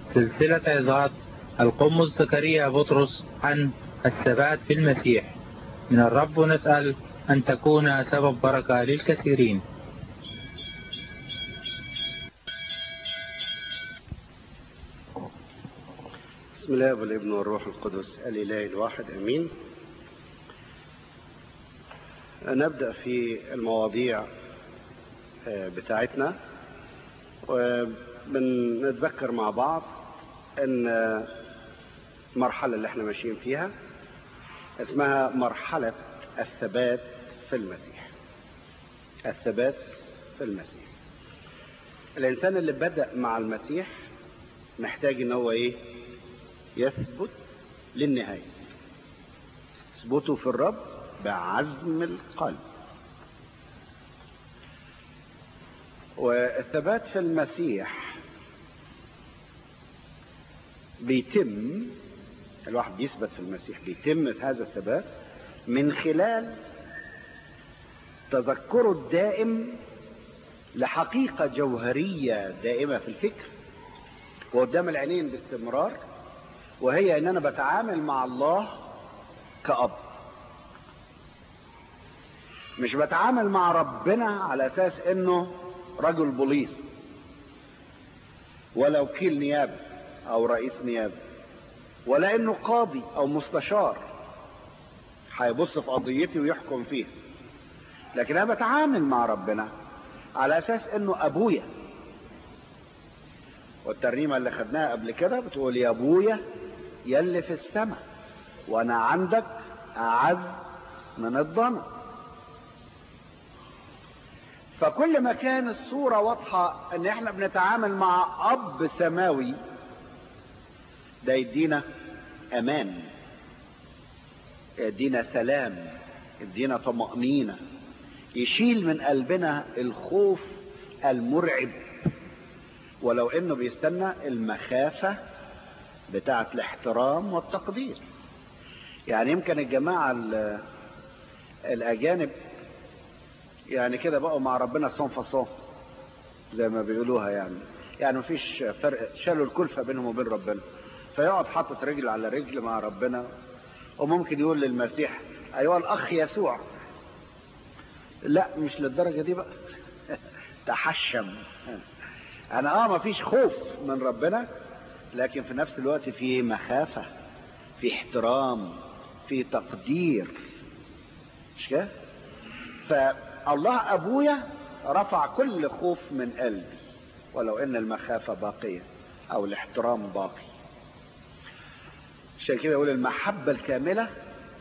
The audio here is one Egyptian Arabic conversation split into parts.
سلسلة عظات القمص زكريا بطرس عن الثبات في المسيح من الرب نسأل أن تكون سبب بركة للكثيرين بسم الله والابن والروح القدس الإله الواحد أمين نبدأ في المواضيع بتاعتنا وبنتذكر مع بعض ان المرحلة اللي احنا ماشيين فيها اسمها مرحلة الثبات في المسيح الثبات في المسيح الانسان اللي بدأ مع المسيح محتاج ان هو ايه يثبت للنهاية اثبتوا في الرب بعزم القلب والثبات في المسيح بيتم الواحد بيثبت في المسيح بيتم هذا الثبات من خلال تذكره الدائم لحقيقة جوهرية دائمة في الفكر وقدام العينين باستمرار وهي ان انا بتعامل مع الله كأب مش بتعامل مع ربنا على اساس انه رجل بوليس ولا وكيل نيابه او رئيس نيابه ولا انه قاضي او مستشار هيبص في قضيتي ويحكم فيها لكن انا بتعامل مع ربنا على اساس انه ابويا والترنيمه اللي خدناها قبل كده بتقول يا ابويا يلي في السماء وانا عندك اعز من الضنا فكل ما كان الصورة واضحة ان احنا بنتعامل مع اب سماوي ده يدينا امان يدينا سلام يدينا طمأنينة يشيل من قلبنا الخوف المرعب ولو انه بيستنى المخافة بتاعة الاحترام والتقدير يعني يمكن الجماعة الاجانب يعني كده بقوا مع ربنا صون فصون زي ما بيقولوها يعني يعني مفيش فرق شالوا الكلفة بينهم وبين ربنا فيقعد حاطط رجل على رجل مع ربنا وممكن يقول للمسيح ايها الاخ يسوع لا مش للدرجة دي بقى تحشم انا اه مفيش خوف من ربنا لكن في نفس الوقت في مخافة في احترام في تقدير مش كده فالله ابويا رفع كل خوف من قلبي ولو ان المخافة باقية او الاحترام باقي عشان كده يقول المحبة الكاملة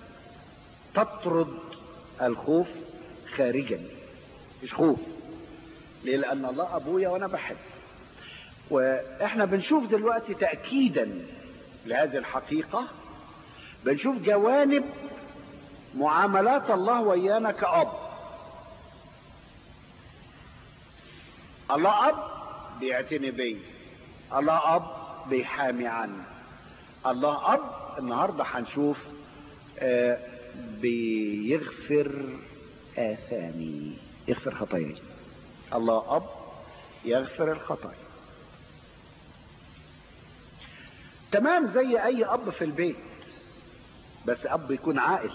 تطرد الخوف خارجا مش خوف ليه لان الله ابويا وانا بحب واحنا بنشوف دلوقتي تأكيدا لهذه الحقيقة بنشوف جوانب معاملات الله ويانا كأب الله أب بيعتني بي الله أب بيحامي عني الله أب النهاردة هنشوف آه بيغفر آثامي يغفر خطاياي الله أب يغفر الخطايا تمام زي أي أب في البيت بس أب يكون عاقل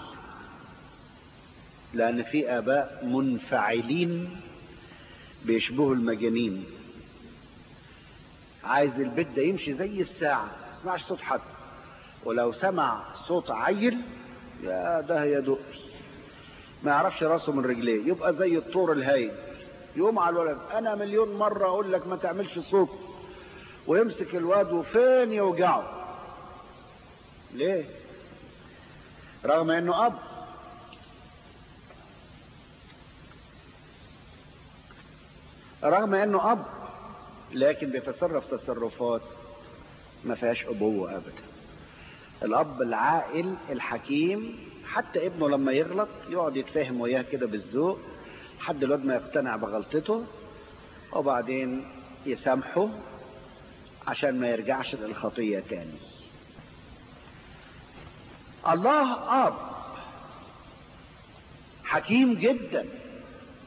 لأن في آباء منفعلين بيشبهوا المجانين عايز البيت ده يمشي زي الساعة ما يسمعش صوت حد ولو سمع صوت عيل يا ده يدق ما يعرفش راسه من رجليه يبقى زي الطور الهايل يقوم على الولد انا مليون مرة اقول لك ما تعملش صوت ويمسك الواد وفين يوجعه ليه رغم انه اب رغم انه اب لكن بيتصرف تصرفات ما فيهاش ابوه ابدا الاب العاقل الحكيم حتى ابنه لما يغلط يقعد يتفاهم وياه كده بالذوق لحد الواد ما يقتنع بغلطته وبعدين يسامحه عشان ما يرجعش للخطية تاني الله اب حكيم جدا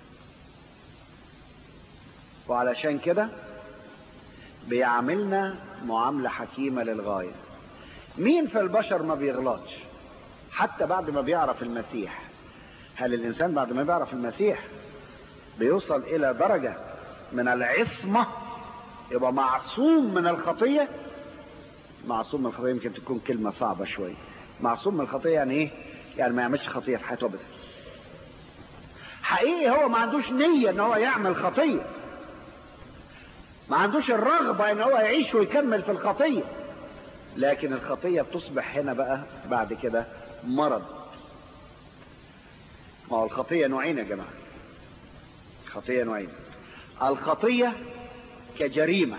وعلشان كده بيعاملنا معاملة حكيمة للغاية مين في البشر ما بيغلطش حتى بعد ما بيعرف المسيح هل الإنسان بعد ما بيعرف المسيح بيوصل إلى درجة من العصمة يبقى معصوم من الخطية معصوم من الخطية يمكن تكون كلمة صعبة شوية معصوم من الخطية يعني ايه يعني ما يعملش خطية في حياته ابدا حقيقي هو ما عندوش نية ان هو يعمل خطية ما عندوش الرغبة ان هو يعيش ويكمل في الخطية لكن الخطية بتصبح هنا بقى بعد كده مرض ما هو الخطية نوعين يا جماعة خطية نوعين الخطية كجريمة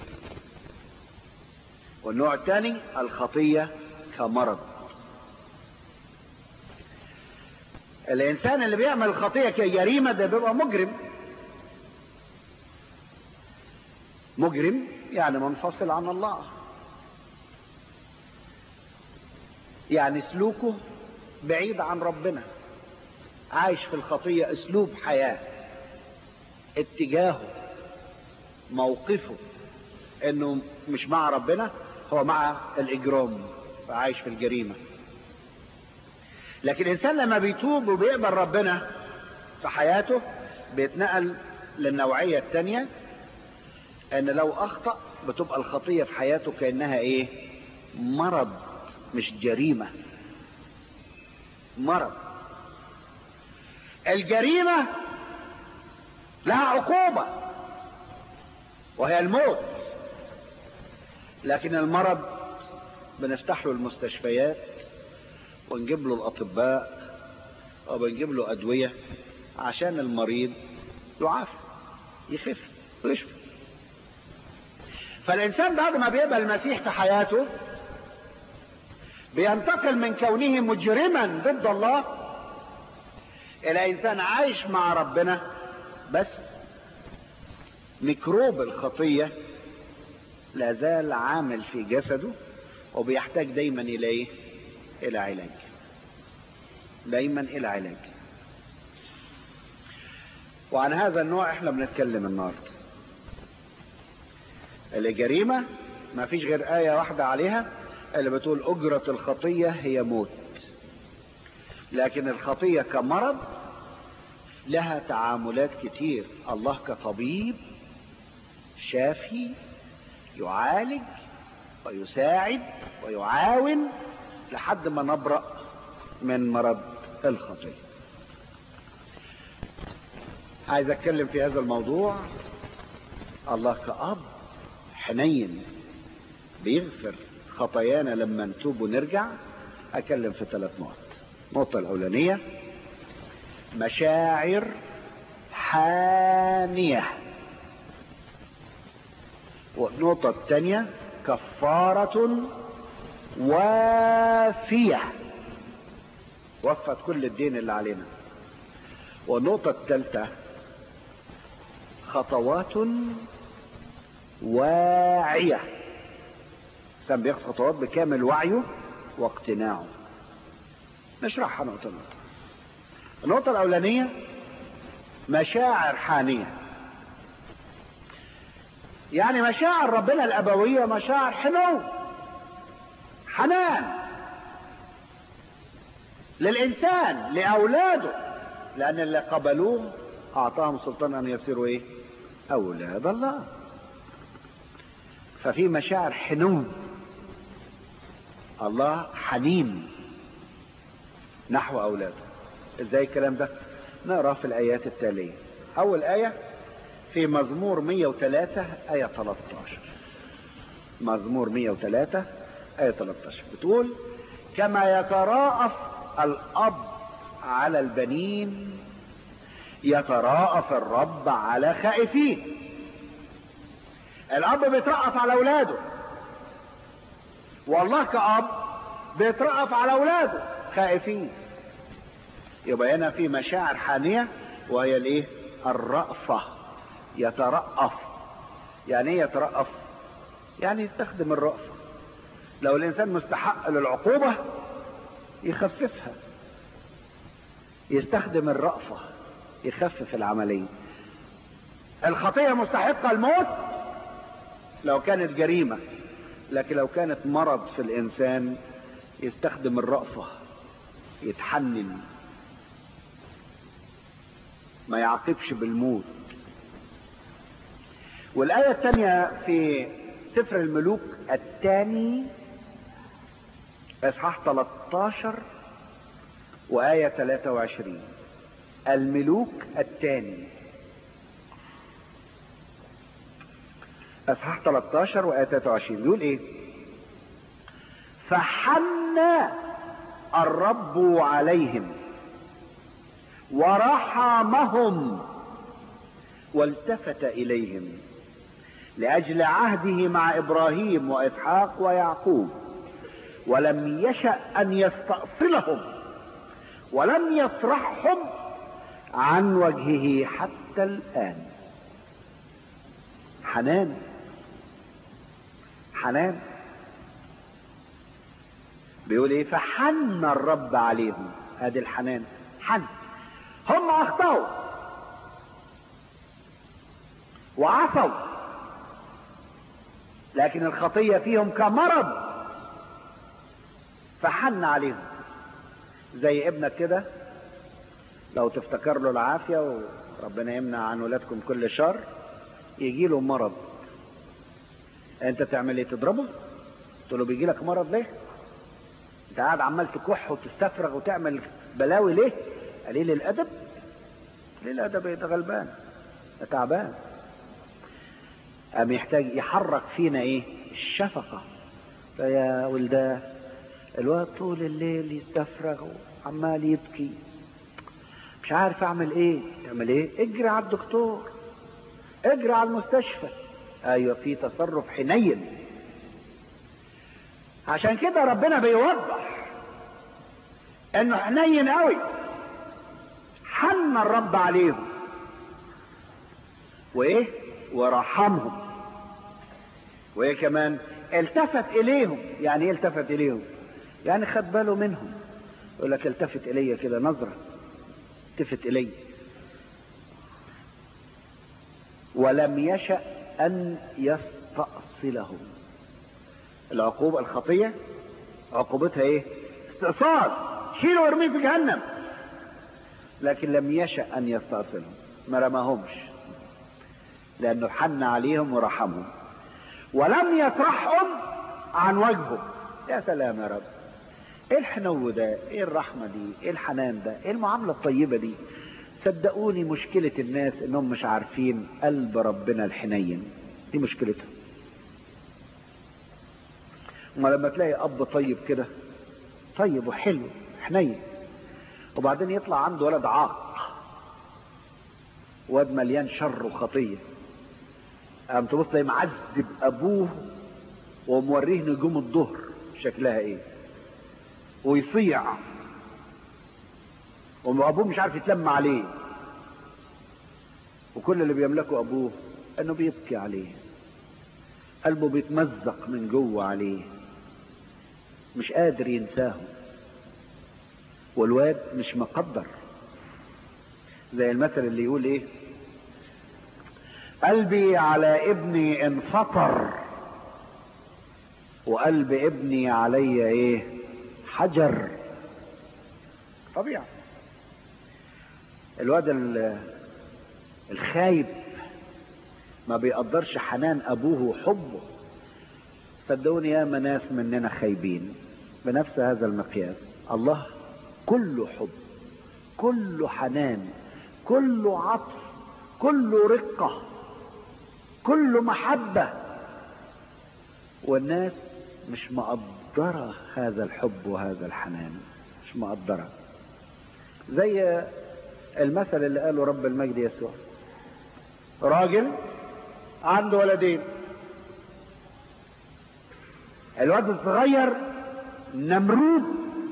والنوع الثاني الخطية كمرض الإنسان اللي بيعمل الخطية كجريمة ده بيبقى مجرم مجرم يعني منفصل عن الله يعني سلوكه بعيد عن ربنا عايش في الخطية اسلوب حياة اتجاهه موقفه انه مش مع ربنا هو مع الاجرام عايش في الجريمة لكن الانسان لما بيتوب وبيقبل ربنا في حياته بيتنقل للنوعية التانية ان لو اخطأ بتبقى الخطية في حياته كأنها ايه مرض مش جريمة مرض الجريمة لها عقوبة وهي الموت لكن المرض بنفتح له المستشفيات ونجيب له الأطباء وبنجيب له أدوية عشان المريض يعافى يخف ويشفى فالإنسان بعد ما بيقبل المسيح في حياته بينتقل من كونه مجرما ضد الله الى انسان عايش مع ربنا بس ميكروب الخطية لا زال عامل في جسده وبيحتاج دايما الى ايه الى علاج دايما الى علاج وعن هذا النوع احنا بنتكلم النهارده الجريمة ما فيش غير آية واحدة عليها اللي بتقول أجرة الخطية هي موت لكن الخطية كمرض لها تعاملات كتير الله كطبيب شافي يعالج ويساعد ويعاون لحد ما نبرأ من مرض الخطية عايز اتكلم في هذا الموضوع الله كأب حنين بيغفر خطايانا لما نتوب ونرجع أكلم في ثلاث نقط النقطة الأولانية مشاعر حانية والنقطة الثانية كفارة وافية وفت كل الدين اللي علينا والنقطة الثالثة خطوات واعية الإنسان بياخد خطوات بكامل وعيه واقتناعه نشرحها نقطة نقطة النقطة الأولانية مشاعر حانية يعني مشاعر ربنا الأبوية مشاعر حنو حنان للإنسان لأولاده لأن اللي قبلوه أعطاهم سلطان أن يصيروا إيه؟ أولاد الله ففي مشاعر حنو الله حنين نحو أولاده ازاي الكلام ده نقرأ في الآيات التالية أول آية في مزمور 103 آية 13 مزمور 103 آية 13 بتقول كما يتراءف الأب على البنين يتراءف الرب على خائفين الأب بيترأف على أولاده والله كأب بيترأف على أولاده خائفين يبقى هنا في مشاعر حانية وهي الايه الرأفة يترأف يعني ايه يترأف يعني يستخدم الرأفة لو الانسان مستحق للعقوبة يخففها يستخدم الرأفة يخفف العملية الخطية مستحقة الموت لو كانت جريمة لكن لو كانت مرض في الانسان يستخدم الرأفة يتحنن ما يعاقبش بالموت والآية الثانية في سفر الملوك الثاني اصحاح 13 وآية 23 الملوك الثاني اصحاح 13 وآية 23 بيقول ايه فحن الرب عليهم ورحمهم والتفت اليهم لاجل عهده مع ابراهيم واسحاق ويعقوب ولم يشا ان يستاصلهم ولم يصرحهم عن وجهه حتى الان حنان حنان بيقول ايه فحن الرب عليهم ادي الحنان حن هم اخطاوا وعصوا لكن الخطية فيهم كمرض فحن عليهم زي ابنك كده لو تفتكر له العافية وربنا يمنع عن ولادكم كل شر يجي له مرض انت تعمل ايه تضربه تقول له بيجي لك مرض ليه انت قاعد عمال تكح وتستفرغ وتعمل بلاوي ليه قليل الادب قليل الادب ايه ده غلبان ده تعبان قام يحتاج يحرك فينا ايه الشفقة يا ولداه الواد طول الليل يستفرغ وعمال يبكي مش عارف اعمل ايه تعمل ايه اجري على الدكتور اجري على المستشفى ايوه في تصرف حنين عشان كده ربنا بيوضح انه حنين قوي حن الرب عليهم وايه ورحمهم وايه كمان التفت اليهم يعني ايه التفت اليهم يعني خد باله منهم يقول لك التفت الي كده نظره التفت الي ولم يشأ ان يستأصلهم العقوبة الخطية عقوبتها ايه استئصال شيله وارميه في جهنم لكن لم يشأ ان يستأصلهم ما رماهمش لانه حن عليهم ورحمهم ولم يطرحهم عن وجهه يا سلام يا رب ايه الحنو ده ايه الرحمة دي ايه الحنان ده ايه المعاملة الطيبة دي صدقوني مشكلة الناس انهم مش عارفين قلب ربنا الحنين دي مشكلتهم ما لما تلاقي اب طيب كده طيب وحلو حنين وبعدين يطلع عنده ولد عاق واد مليان شر وخطيه قام تبص تلاقي معذب ابوه وموريه نجوم الظهر شكلها ايه ويصيع وابوه مش عارف يتلم عليه وكل اللي بيملكه ابوه انه بيبكي عليه قلبه بيتمزق من جوه عليه مش قادر ينساه والواد مش مقدر زي المثل اللي يقول ايه قلبي على ابني انفطر وقلب ابني علي ايه حجر طبيعي الواد الخايب ما بيقدرش حنان ابوه وحبه صدقوني يا ناس مننا خايبين بنفس هذا المقياس الله كله حب كله حنان كله عطف كله رقة كله محبة والناس مش مقدرة هذا الحب وهذا الحنان مش مقدرة زي المثل اللي قاله رب المجد يسوع راجل عنده ولدين الواد الصغير نمرود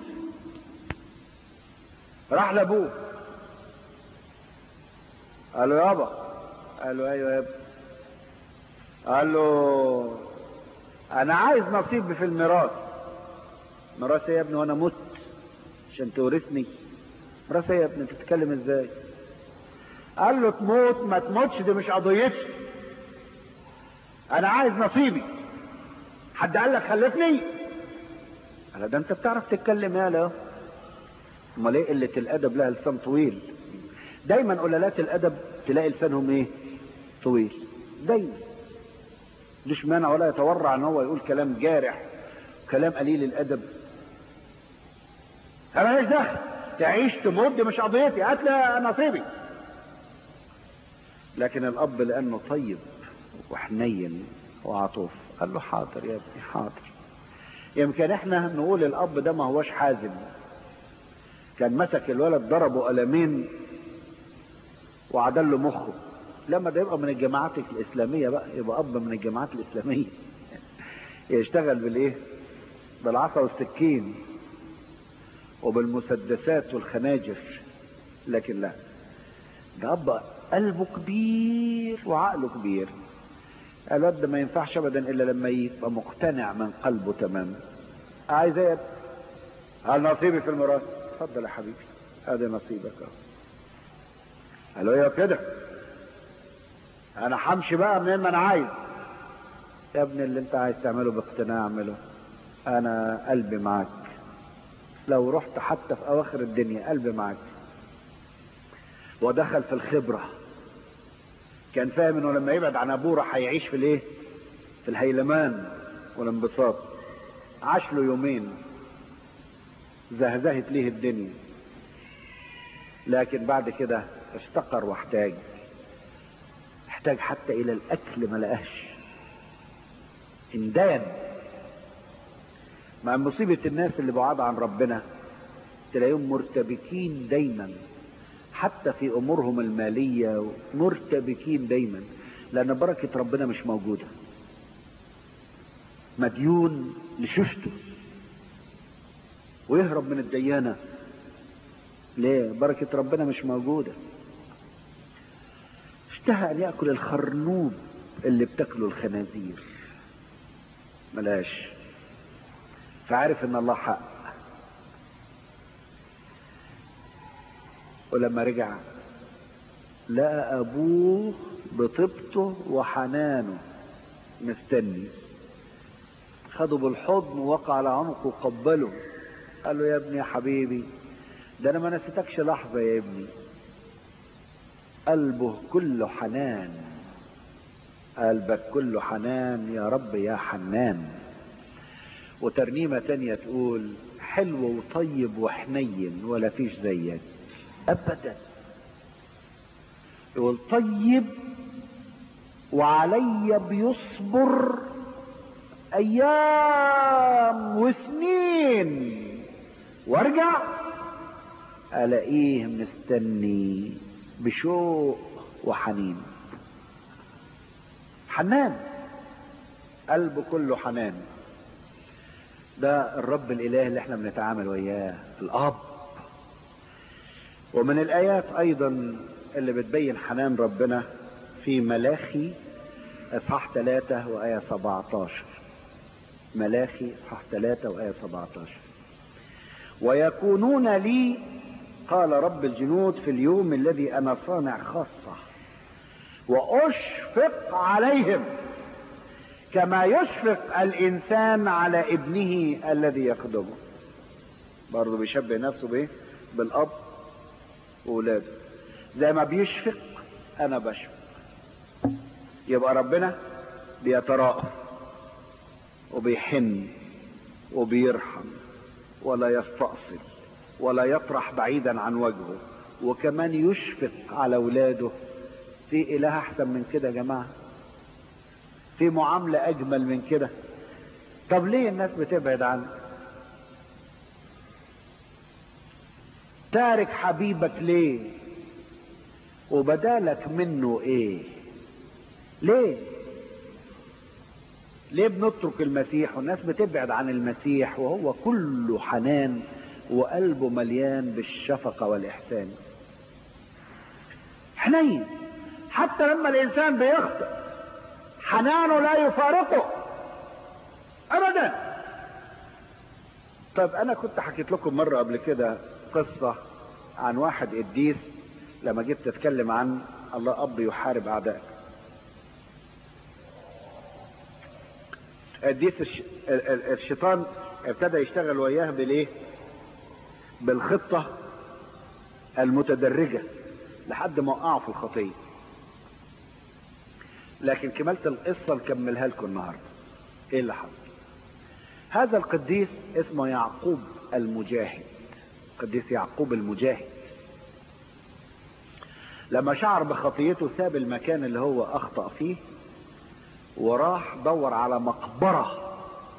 راح لابوه قال له يابا قال له ايوه يا ابني قال له انا عايز نصيبي في الميراث ميراث ايه يا ابني وانا مت عشان تورثني ميراث ايه يا ابني انت بتتكلم ازاي قال له تموت ما تموتش دي مش قضيتي انا عايز نصيبي حد قال لك خلفني قال ده انت بتعرف تتكلم يا لا امال ايه قله الادب لها لسان طويل دايما قلالات الادب تلاقي لسانهم ايه طويل دايما مش مانع ولا يتورع ان هو يقول كلام جارح كلام قليل الادب انا ماليش دخل تعيش تموت دي مش قضيتي هات لي نصيبي لكن الاب لانه طيب وحنين وعطوف قال له حاضر يا ابني حاضر يمكن احنا نقول الاب ده ما هوش حازم كان مسك الولد ضربه قلمين وعدل له مخه لما ده يبقى من الجماعات الاسلاميه بقى يبقى اب من الجماعات الاسلاميه يشتغل بالايه بالعصا والسكين وبالمسدسات والخناجر لكن لا ده اب قلبه كبير وعقله كبير الواد ده ما ينفعش ابدا الا لما يبقى مقتنع من قلبه تماما عايز ايه هل نصيبي في الميراث اتفضل يا حبيبي ادي نصيبك اهو قال له ايه كده انا همشي بقى منين ما انا عايز يا ابني اللي انت عايز تعمله باقتناع اعمله انا قلبي معاك لو رحت حتى في اواخر الدنيا قلبي معاك ودخل في الخبره كان فاهم انه لما يبعد عن ابوه راح هيعيش في الايه في الهيلمان والانبساط عاش له يومين زهزهت ليه الدنيا لكن بعد كده افتقر واحتاج احتاج حتى الى الاكل ما لقاش اندان مع مصيبة الناس اللي بعاد عن ربنا تلاقيهم مرتبكين دايما حتى في امورهم المالية مرتبكين دايما لان بركة ربنا مش موجودة مديون لشوشته ويهرب من الديانة ليه بركة ربنا مش موجودة اشتهى ان يأكل الخرنوب اللي بتاكله الخنازير ملاش فعارف ان الله حق ولما رجع لقى ابوه بطيبته وحنانه مستني خده بالحضن ووقع على عنقه وقبله قال له يا ابني يا حبيبي ده انا ما نسيتكش لحظه يا ابني قلبه كله حنان قلبك كله حنان يا رب يا حنان وترنيمه تانية تقول حلو وطيب وحنين ولا فيش زيك ابدا يقول طيب وعلي بيصبر ايام وسنين وارجع الاقيه مستني بشوق وحنين حنان قلبه كله حنان ده الرب الاله اللي احنا بنتعامل وياه الاب ومن الايات ايضا اللي بتبين حنان ربنا في ملاخي اصحاح 3 وايه 17 ملاخي اصحاح 3 وايه 17 ويكونون لي قال رب الجنود في اليوم الذي انا صانع خاصه واشفق عليهم كما يشفق الانسان على ابنه الذي يخدمه برضه بيشبه نفسه بايه بالاب واولاده زي ما بيشفق انا بشفق يبقى ربنا بيتراءف وبيحن وبيرحم ولا يستأصل ولا يطرح بعيدا عن وجهه وكمان يشفق على اولاده في اله احسن من كده يا جماعه في معامله اجمل من كده طب ليه الناس بتبعد عنه تارك حبيبك ليه وبدالك منه ايه ليه ليه بنترك المسيح والناس بتبعد عن المسيح وهو كله حنان وقلبه مليان بالشفقة والإحسان حنين حتى لما الإنسان بيخطئ حنانه لا يفارقه أبدا طيب أنا كنت حكيت لكم مرة قبل كده قصة عن واحد قديس لما جيت تتكلم عن الله أب يحارب أعدائك قديس الش... ال- ال- الشيطان ابتدى يشتغل وياه بالايه بالخطة المتدرجة لحد ما وقعوا في الخطية لكن كمالة القصة نكملها لكم النهاردة ايه اللي حصل هذا القديس اسمه يعقوب المجاهد قديس يعقوب المجاهد لما شعر بخطيته ساب المكان اللي هو اخطأ فيه وراح دور على مقبرة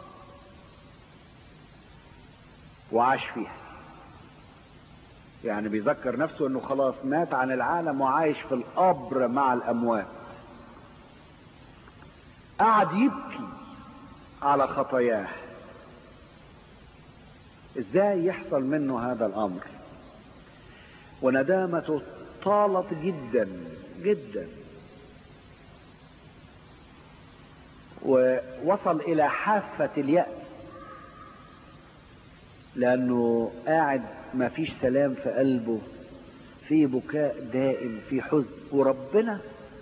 وعاش فيها يعني بيذكر نفسه انه خلاص مات عن العالم وعايش في القبر مع الاموات قعد يبكي على خطاياه ازاي يحصل منه هذا الامر وندامته طالت جدا جدا ووصل الى حافة اليأس لانه قاعد ما فيش سلام في قلبه في بكاء دائم في حزن وربنا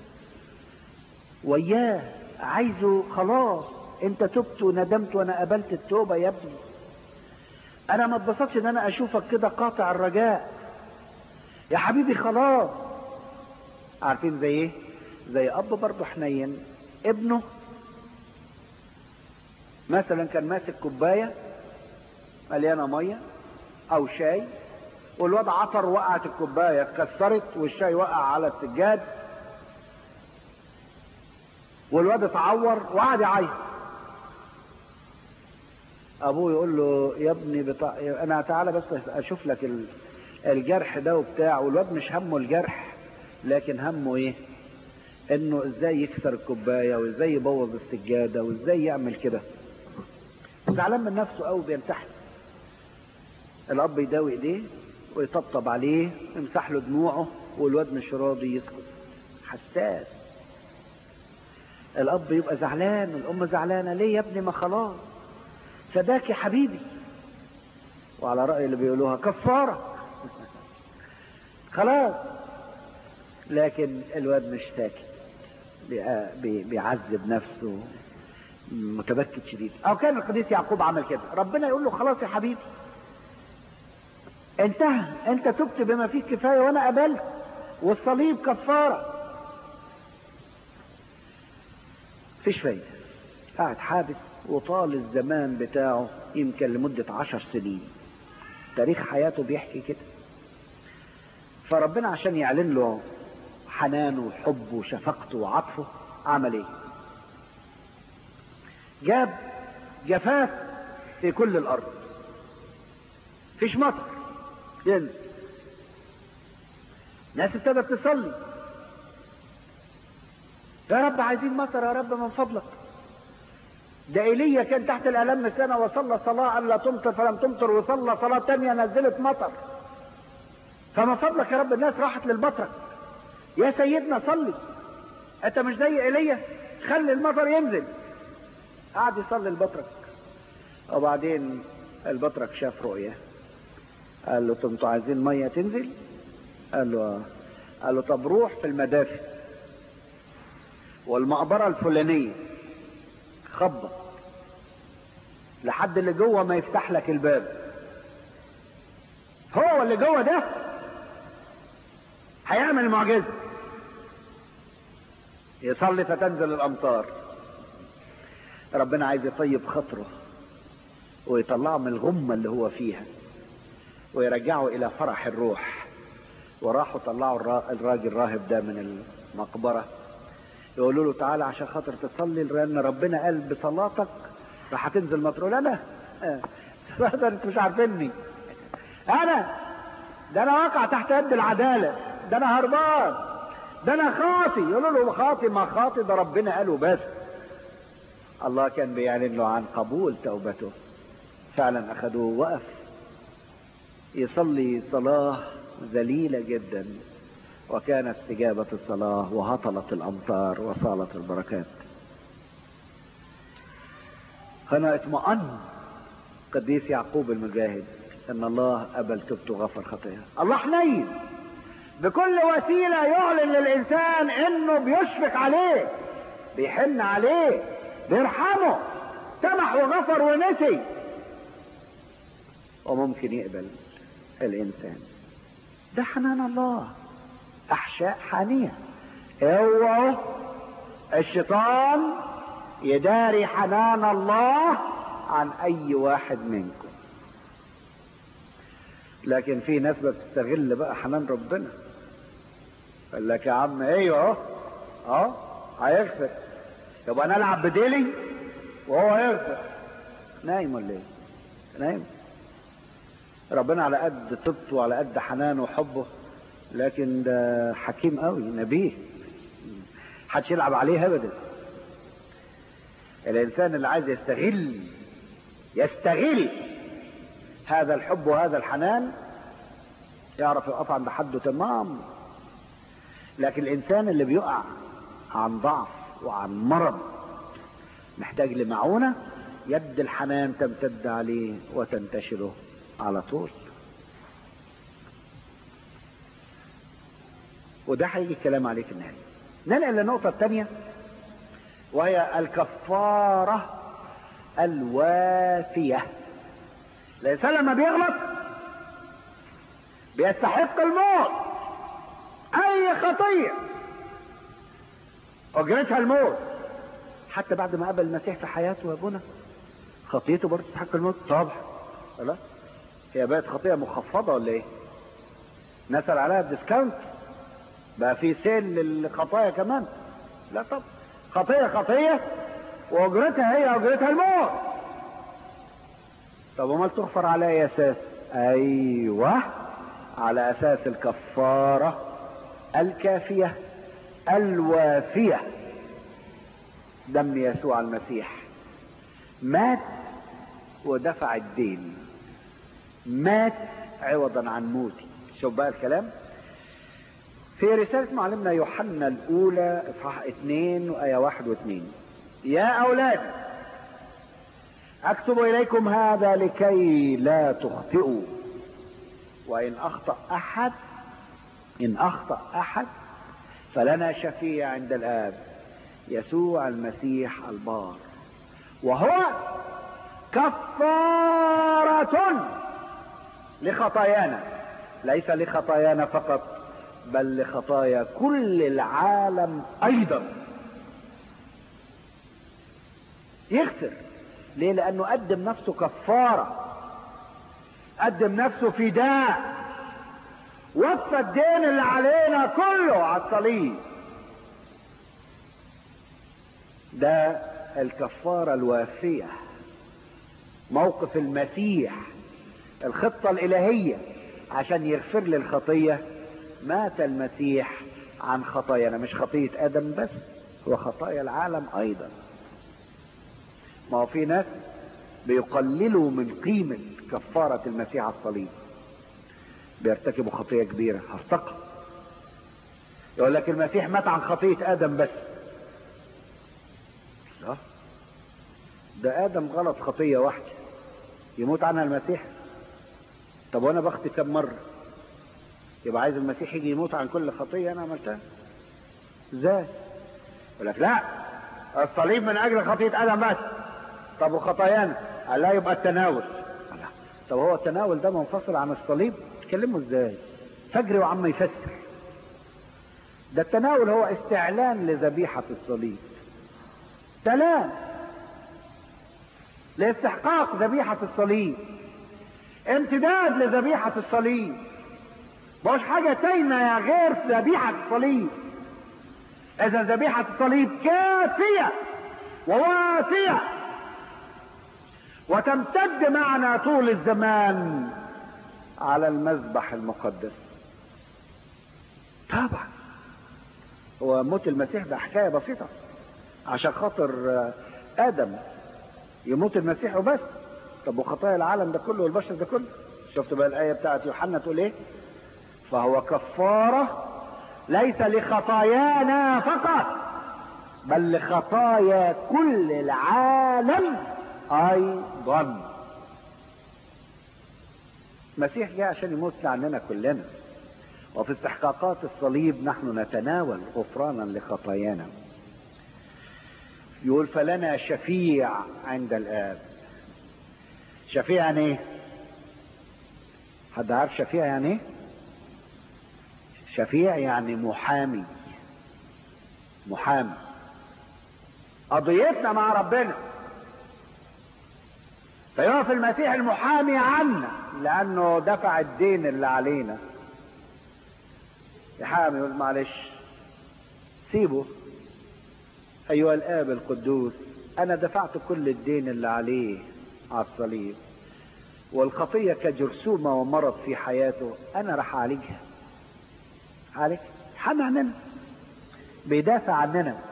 وياه عايزه خلاص انت تبت وندمت وانا قبلت التوبة يا ابني انا ما اتبسطش ان انا اشوفك كده قاطع الرجاء يا حبيبي خلاص عارفين زي ايه زي اب برضه حنين ابنه مثلا كان ماسك كوبايه مليانه ميه او شاي والواد عطر وقعت الكوبايه اتكسرت والشاي وقع على السجاد والواد اتعور وقعد يعيط ابوه يقول له يا ابني بتاع انا تعالى بس اشوف لك ال... الجرح ده وبتاع والواد مش همه الجرح لكن همه ايه انه ازاي يكسر الكوبايه وازاي يبوظ السجاده وازاي يعمل كده زعلان من نفسه قوي بينتحر الاب يداوي ايديه ويطبطب عليه يمسح له دموعه والواد مش راضي يسكت حساس الاب يبقى زعلان والام زعلانه ليه يا ابني ما خلاص فداك يا حبيبي وعلى رأي اللي بيقولوها كفارة خلاص لكن الواد مش ساكت بي- بيعذب نفسه متبكت شديد او كان القديس يعقوب عمل كده ربنا يقول له خلاص يا حبيبي انتهى انت تبت بما فيه كفايه وانا قبلت والصليب كفاره فيش فايده قاعد حابس وطال الزمان بتاعه يمكن لمدة عشر سنين تاريخ حياته بيحكي كده فربنا عشان يعلن له حنانه وحبه وشفقته وعطفه عمل ايه جاب جفاف في كل الارض فيش مطر ينزل ناس ابتدت تصلي يا رب عايزين مطر يا رب من فضلك ده ايليا كان تحت الالم سنه وصلى صلاه الا تمطر فلم تمطر وصلى صلاه تانية نزلت مطر فمن فضلك يا رب الناس راحت للبطرك يا سيدنا صلي انت مش زي ايليا خلي المطر ينزل قعد يصلي البطرك وبعدين البطرك شاف رؤية قال له انتوا عايزين ميه تنزل قال له آه. قال له طب روح في المدافع والمقبره الفلانيه خبط لحد اللي جوه ما يفتح لك الباب هو اللي جوه ده هيعمل معجزه يصلي فتنزل الامطار ربنا عايز يطيب خاطره ويطلعه من الغمه اللي هو فيها ويرجعه الى فرح الروح وراحوا طلعوا الرا- الراجل الراهب ده من المقبره يقولوا له تعالى عشان خاطر تصلي لان ربنا قال بصلاتك راح هتنزل مطر يقول انا آه، ده انتوا مش عارفيني انا ده انا واقع تحت يد العداله ده انا هربان ده انا خاطي يقولوا له خاطي ما خاطي ده ربنا قاله بس الله كان بيعلن له عن قبول توبته فعلا اخذوه وقف يصلي صلاه ذليله جدا وكانت استجابة الصلاة وهطلت الأمطار وصالت البركات هنا اطمأن قديس يعقوب المجاهد أن الله قبل توبته وغفر خطاياه الله حنين بكل وسيلة يعلن للإنسان إنه بيشفق عليه بيحن عليه بيرحمه سمح وغفر ونسي وممكن يقبل الانسان ده حنان الله احشاء حانية اوعوا الشيطان يداري حنان الله عن اي واحد منكم لكن في ناس بتستغل بقى حنان ربنا قال لك يا عم ايوه اهو اهو هيغفر يبقى انا العب بديلي وهو هيغفر نايم ولا ايه نايم ربنا على قد طبته وعلى قد حنانه وحبه لكن ده حكيم قوي نبيه محدش يلعب عليه ابدا الانسان اللي عايز يستغل يستغل هذا الحب وهذا الحنان يعرف يقف عند حده تمام لكن الانسان اللي بيقع عن ضعف وعن مرض محتاج لمعونة يد الحنان تمتد عليه وتنتشره على طول وده هيجي الكلام عليه في النهاية ننقل للنقطة الثانية وهي الكفارة الوافية الإنسان لما بيغلط بيستحق الموت أي خطية أجرتها الموت حتى بعد ما قبل المسيح في حياته يا ابونا خطيته برضه تستحق الموت طبعا لا هي بقت خطية مخفضة ولا ايه نسأل عليها الديسكاونت بقى في سيل للخطايا كمان لا طب خطية خطية واجرتها هي اجرتها الموت طب امال تغفر على اي اساس ايوه على اساس الكفارة الكافية الوافية دم يسوع المسيح مات ودفع الدين مات عوضا عن موتي شوف بقى الكلام في رسالة معلمنا يوحنا الأولى إصحاح اثنين وآية واحد واثنين يا أولاد أكتب إليكم هذا لكي لا تخطئوا وإن أخطأ أحد إن أخطأ أحد فلنا شفيع عند الآب يسوع المسيح البار وهو كفارة لخطايانا ليس لخطايانا فقط بل لخطايا كل العالم ايضا يغفر ليه لانه قدم نفسه كفارة قدم نفسه فداء وفى الدين اللي علينا كله على الصليب ده الكفارة الوافية موقف المسيح الخطة الإلهية عشان يغفر لي الخطية مات المسيح عن خطايانا مش خطية آدم بس وخطايا العالم أيضا ما هو في ناس بيقللوا من قيمة كفارة المسيح على الصليب بيرتكبوا خطية كبيرة هرتقى يقول لك المسيح مات عن خطية آدم بس لا ده آدم غلط خطية واحدة يموت عنها المسيح طب وانا بختي كم مرة يبقى عايز المسيح يجي يموت عن كل خطية انا عملتها ازاي يقول لك لا الصليب من اجل خطية ادم بس طب وخطايانا قال لا يبقى التناول لا. طب هو التناول ده منفصل عن الصليب تكلموا ازاي فجري وعم يفسر ده التناول هو استعلان لذبيحة الصليب سلام لاستحقاق ذبيحة الصليب امتداد لذبيحة الصليب مش حاجة تايمة يا غير ذبيحة الصليب اذا ذبيحة الصليب كافية ووافية وتمتد معنا طول الزمان على المذبح المقدس طبعا هو موت المسيح ده حكاية بسيطة عشان خاطر ادم يموت المسيح وبس طب وخطايا العالم ده كله والبشر ده كله شفت بقى الايه بتاعت يوحنا تقول ايه فهو كفاره ليس لخطايانا فقط بل لخطايا كل العالم ايضا المسيح جاء عشان يموت عننا كلنا وفي استحقاقات الصليب نحن نتناول غفرانا لخطايانا يقول فلنا شفيع عند الآب شفيع يعني ايه حد عارف شفيع يعني ايه شفيع يعني محامي محامي قضيتنا مع ربنا فيقف المسيح المحامي عنا لانه دفع الدين اللي علينا يحامي يقول معلش سيبه ايها الاب القدوس انا دفعت كل الدين اللي عليه على الصليب والخطية كجرثومة ومرض في حياته انا راح اعالجها عالج حامي عننا بيدافع عننا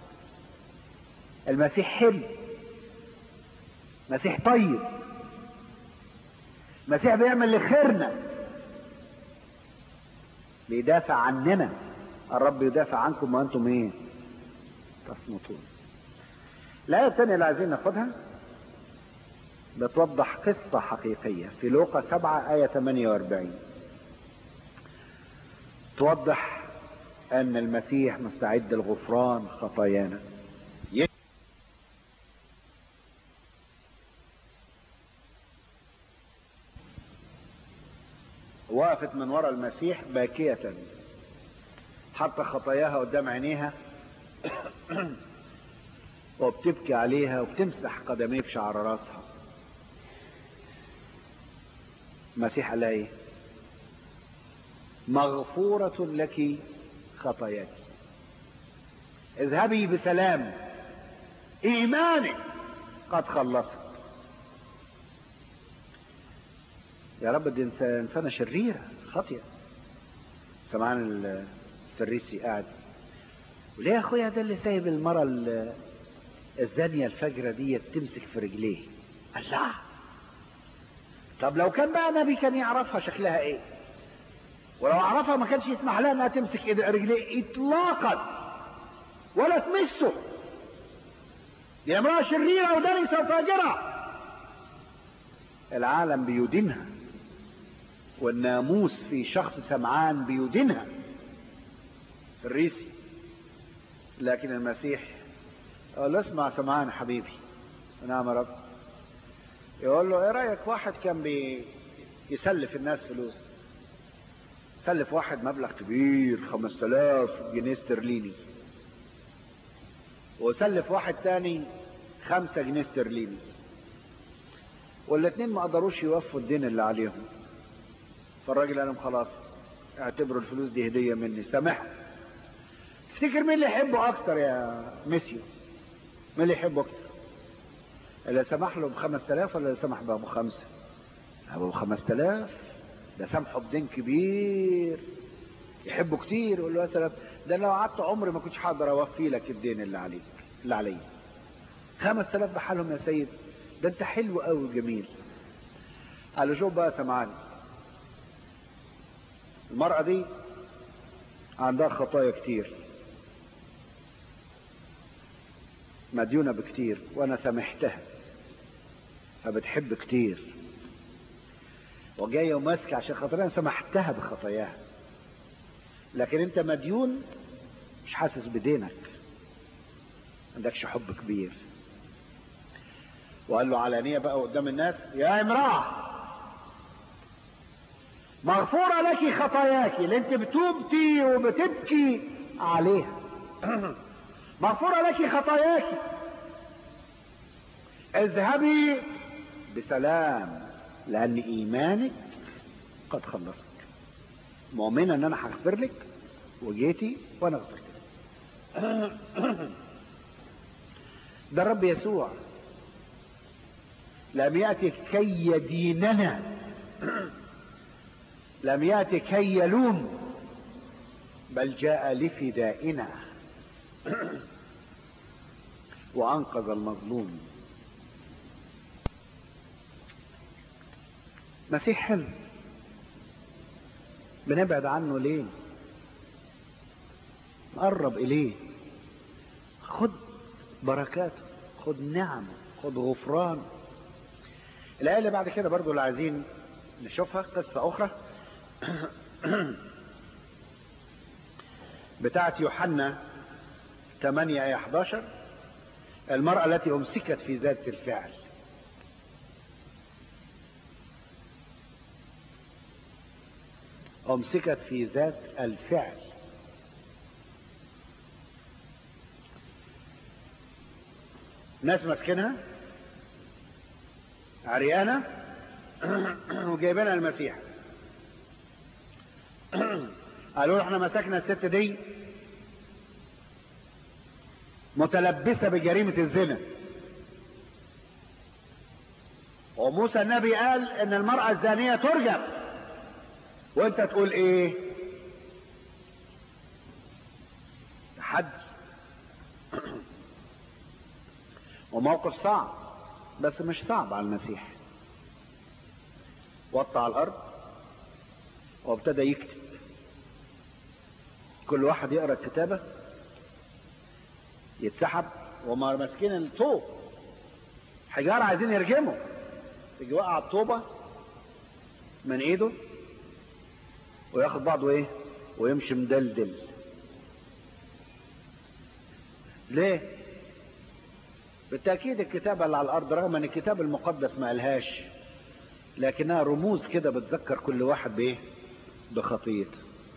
المسيح حلو مسيح طيب مسيح بيعمل لخيرنا بيدافع عننا الرب يدافع عنكم وانتم ايه تصمتون الآية الثانية اللي عايزين ناخدها بتوضح قصة حقيقية في لوقا 7 آية 48 توضح أن المسيح مستعد لغفران خطايانا وقفت من وراء المسيح باكية حتى خطاياها قدام عينيها وبتبكي عليها وبتمسح قدميه بشعر راسها المسيح قال ايه مغفورة لك خطاياك اذهبي بسلام ايمانك قد خلصت يا رب دي انسانة شريرة خاطية سمعان الفريسي قاعد وليه يا اخويا ده اللي سايب المرة الزانية الفجرة دي تمسك في رجليه الله طب لو كان بقى نبي كان يعرفها شكلها ايه ولو عرفها ما كانش يسمح لها انها تمسك رجليه اطلاقا ولا تمسه دي امرأة شريرة ودنسة وفاجرة العالم بيدينها والناموس في شخص سمعان بيدينها الريسي لكن المسيح يقول له اسمع سمعان حبيبي نعم يا رب يقول له ايه رايك واحد كان بيسلف الناس فلوس سلف واحد مبلغ كبير 5000 جنيه استرليني وسلف واحد تاني خمسة جنيه استرليني والاثنين ما قدروش يوفوا الدين اللي عليهم فالراجل قال لهم خلاص اعتبروا الفلوس دي هدية مني سامحهم تفتكر مين اللي يحبه اكتر يا ميسيو مين اللي يحبه اكتر اللي سمح له بخمس تلاف ولا اللي سمح بابو خمسة ابو خمس تلاف ده سامحه بدين كبير يحبه كتير يقول له يا سلام ده لو قعدت عمري ما كنتش هقدر اوفي لك الدين اللي عليك اللي عليا خمس تلاف بحالهم يا سيد ده انت حلو قوي جميل قال له شوف بقى سمعاني المرأة دي عندها خطايا كتير مديونة بكتير وانا سامحتها فبتحب كتير وجاية وماسكة عشان خاطر انا سمحتها بخطاياها لكن انت مديون مش حاسس بدينك عندكش حب كبير وقال له علانية بقى قدام الناس يا امرأة مغفورة لك خطاياك اللي انت بتوبتي وبتبكي عليها مغفورة لك خطاياك اذهبي بسلام لان ايمانك قد خلصك مؤمنة ان انا هغفر لك وجيتي وانا غفرت لك ده الرب يسوع لم يأتي كي يديننا لم يأتي كي يلوم بل جاء لفدائنا وأنقذ المظلوم مسيح حلو بنبعد عنه ليه نقرب إليه خد بركاته خد نعمه خد غفران الآية اللي بعد كده برضو اللي عايزين نشوفها قصة أخرى بتاعت يوحنا 8 آية 11 المرأة التي أمسكت في ذات الفعل أمسكت في ذات الفعل ناس ماسكينها عريانة وجايبينها المسيح قالوا له احنا مسكنا الست دي متلبسة بجريمة الزنا وموسى النبي قال ان المرأة الزانية ترجم وانت تقول ايه حد وموقف صعب بس مش صعب على المسيح وطى على الارض وابتدى يكتب كل واحد يقرا الكتابه يتسحب وما ماسكين الطوب حجاره عايزين يرجموا يجي وقع الطوبه من ايده وياخد بعضه ايه ويمشي مدلدل ليه بالتاكيد الكتابه اللي على الارض رغم ان الكتاب المقدس ما قالهاش لكنها رموز كده بتذكر كل واحد بايه بخطيته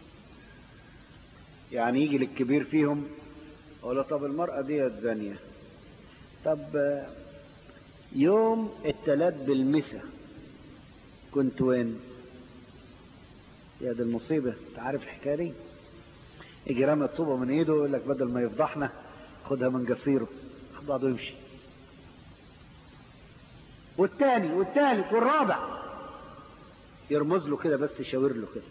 يعني يجي للكبير فيهم يقول له طب المرأة دي زانية طب يوم التلات بالمسا كنت وين يا دي المصيبة انت عارف الحكاية دي يجي رامي الطوبة من ايده يقول لك بدل ما يفضحنا خدها من قصيره خد بعضه يمشي والتاني والتالت والرابع يرمز له كده بس يشاور له كده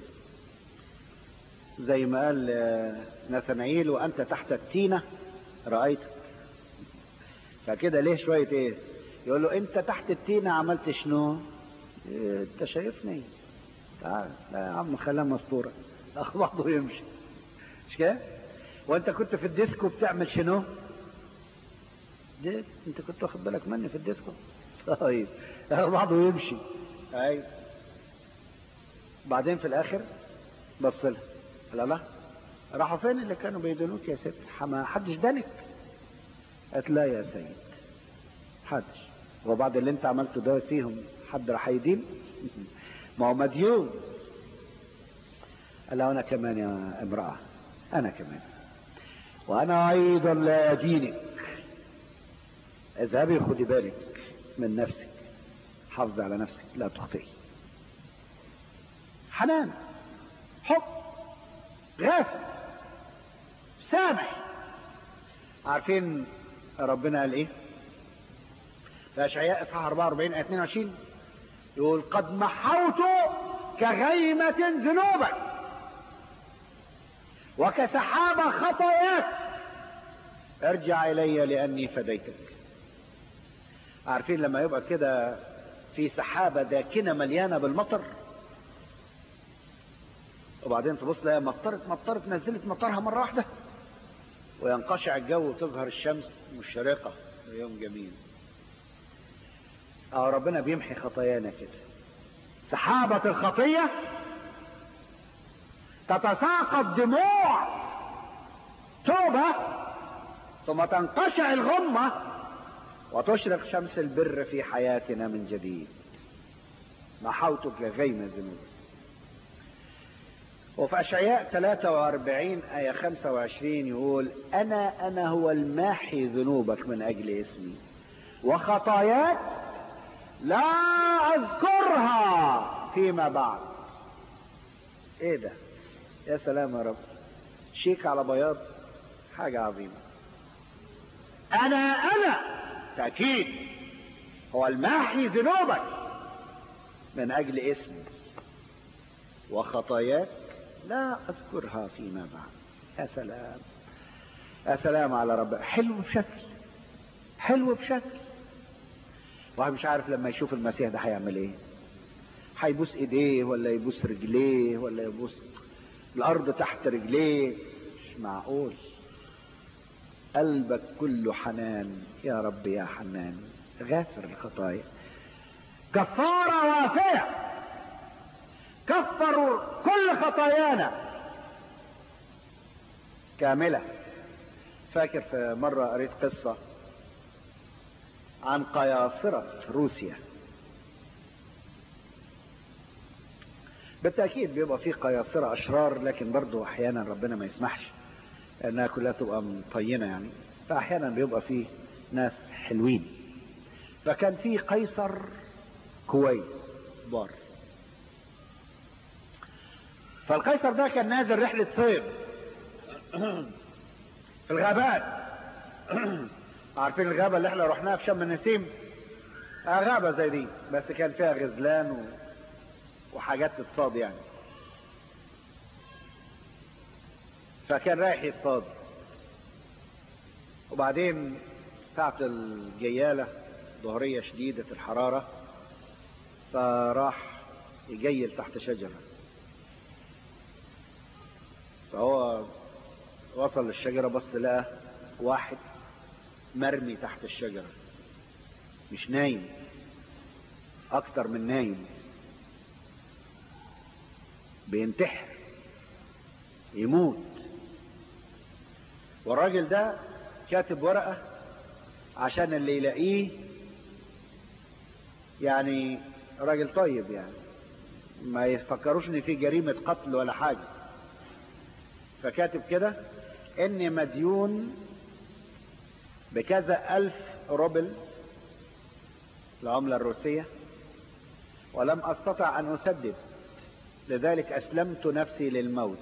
زي ما قال نثنائيل وانت تحت التينه رايتك فكده ليه شويه ايه يقول له انت تحت التينه عملت شنو إيه انت شايفني تعال لا يا عم خليها مستوره اخ بعضه يمشي مش كده وانت كنت في الديسكو بتعمل شنو دي انت كنت واخد بالك مني في الديسكو طيب بعضه يمشي ايوه بعدين في الاخر بص لها لا لا راحوا فين اللي كانوا بيدنوك يا ست ما حدش دانك قالت لا يا سيد حدش وبعد اللي انت عملته ده فيهم حد راح يدين ما هو مديون قال انا كمان يا امرأة انا كمان وانا ايضا لا يدينك اذهبي خدي بالك من نفسك حافظي على نفسك لا تخطئي حنان حب غافل سامح عارفين ربنا قال ايه في اشعياء اصحاح 44 ايه 22 يقول قد محوت كغيمة ذنوبك وكسحابة خطاياك ارجع الي لاني فديتك عارفين لما يبقى كده في سحابة داكنة مليانة بالمطر وبعدين تبص تلاقيها مطرت مطرت نزلت مطرها مرة واحدة وينقشع الجو وتظهر الشمس مشرقة يوم جميل اه ربنا بيمحي خطايانا كده سحابة الخطية تتساقط دموع توبة ثم تنقشع الغمة وتشرق شمس البر في حياتنا من جديد محوتك لغيم ذنوبك وفي أشعياء 43 آية 25 يقول أنا أنا هو الماحي ذنوبك من أجل اسمي وخطاياك لا أذكرها فيما بعد إيه ده يا سلام يا رب شيك على بياض حاجة عظيمة أنا أنا تأكيد هو الماحي ذنوبك من أجل اسمي وخطاياك لا أذكرها فيما بعد يا سلام يا سلام على رب حلو بشكل حلو بشكل واحد مش عارف لما يشوف المسيح ده هيعمل ايه هيبوس ايديه ولا يبوس رجليه ولا يبوس الارض تحت رجليه مش معقول قلبك كله حنان يا رب يا حنان غافر الخطايا كفارة وافية كفروا كل خطايانا كاملة فاكر في مرة قريت قصة عن قياصرة روسيا بالتأكيد بيبقى فيه قياصرة أشرار لكن برضو أحيانا ربنا ما يسمحش انها كلها تبقى مطينة يعني فأحيانا بيبقى فيه ناس حلوين فكان فيه قيصر كويس بار فالقيصر ده كان نازل رحلة صيد في الغابات عارفين الغابة اللي احنا رحناها في شم النسيم آه غابة زي دي بس كان فيها غزلان و... وحاجات تتصاد يعني فكان رايح يصطاد وبعدين ساعة الجيالة ظهرية شديدة الحرارة فراح يجيل تحت شجرة فهو وصل للشجرة بص لقى واحد مرمي تحت الشجرة مش نايم اكتر من نايم بينتحر يموت والراجل ده كاتب ورقة عشان اللي يلاقيه يعني راجل طيب يعني ما يفكروش ان في جريمة قتل ولا حاجة فكاتب كده اني مديون بكذا الف روبل العملة الروسية ولم استطع ان اسدد لذلك اسلمت نفسي للموت